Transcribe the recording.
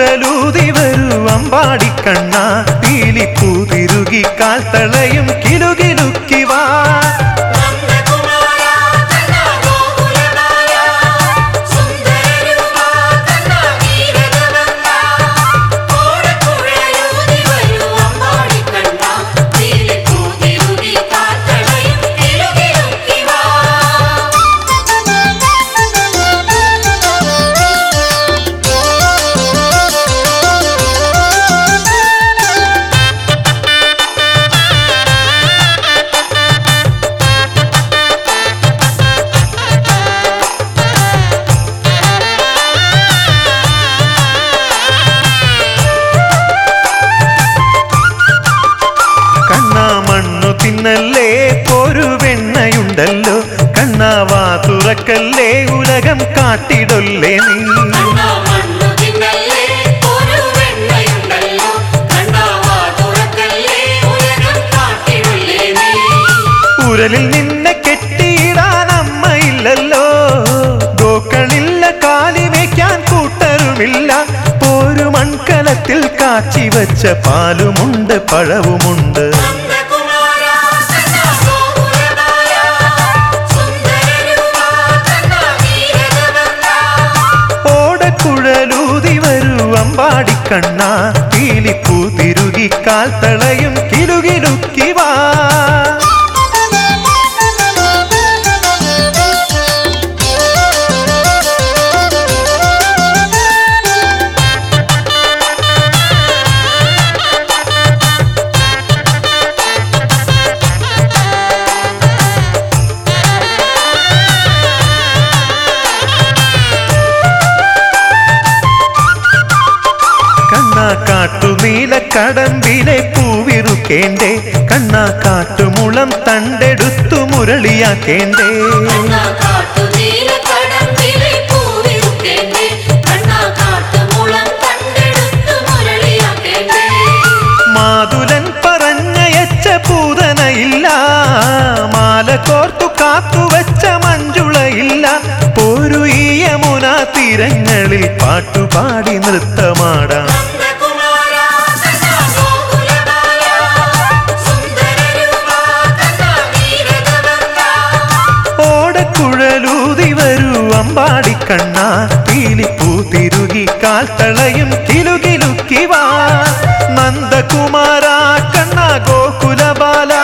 ഓടക്കുഴലൂതി വരൂ അമ്പാടിക്കണ്ണ പീലിപ്പൂ തിരുകി കാൽ തളയും കിലുകിലുക്കി വാ നന്ദകുമാരാ കണ്ണാ ഗോകുലബാലാ സുന്ദരരൂപാ കണ്ണാ വീരഗവന്നാ ഓടക്കുഴലൂതി വരൂ അമ്പാടിക്കണ്ണാ പീലിപ്പൂതിരുകി കാത്തളയും കിലുകിലുക്കി വാ കണ്ണാ മണ്ണു തിന്നല്ലേ ഒരു വെണ്ണയുണ്ടല്ലോ കണ്ണാവാ തുറക്കല്ലേ ഉലകം കാട്ടിടൊല്ലേ നീ കണ്ണാ മണ്ണു തിന്നല്ലേ ഒരു വെണ്ണയുണ്ടല്ലോ കണ്ണാ വാ തുറക്കല്ലേ ഉലകം കാട്ടിടുള്ളേ നീ ഉരലിൽ നിന്നെ കെട്ടിയിടാൻ അമ്മയില്ലല്ലോ ഗോക്കളില്ല കാലി വയ്ക്കാൻ കൂട്ടരുമില്ല ഒരു മൺകലത്തിൽ കാച്ചി വച്ച പാലുമുണ്ട് പഴവുമുണ്ട് നന്ദകുമാരാ കണ്ണാ ഗോകുലബാലാ സുന്ദരരൂപാ കണ്ണാ വീരഗവന്നാ ഓടക്കുഴലൂതി വരൂ അമ്പാടിക്കണ്ണ പീലിപ്പൂ തിരുകി കാൽ തളയും കിലുകിലുക്കി വാ കണ്ണാ കാട്ടുനീല കടമ്പിലെ പൂവിറുക്കേണ്ടേ കണ്ണാ കാട്ടുമുളം തണ്ടെടുത്തു മുരളിയാക്കേണ്ടേ കണ്ണാ കാട്ടുനീല കടമ്പിലെ പൂവിറുക്കേണ്ടേ കണ്ണാ കാട്ടുമുളം കണ്ടെടുത്തു മുരളിയാക്കേണ്ടേ മാതുലൻ പറഞ്ഞയച്ച പൂതനയില്ല മാല കോർത്തു കാത്തുവച്ച മഞ്ജുളയില്ല ഒരു ഈ യമുന തീരങ്ങളിൽ പാട്ടുപാടി നൃത്തമാടാം നന്ദകുമാരാ കണ്ണാ ഗോകുലബാലാ സുന്ദരരൂപാ കണ്ണാ വീരഗവന്നാ ഓടക്കുഴലൂതി വരൂ അമ്പാടിക്കണ്ണ പീലിപ്പൂ തിരുകി കാൽ തളയും കിലുകിലുക്കി വാ നന്ദകുമാര കണ്ണ ഗോകുലബാല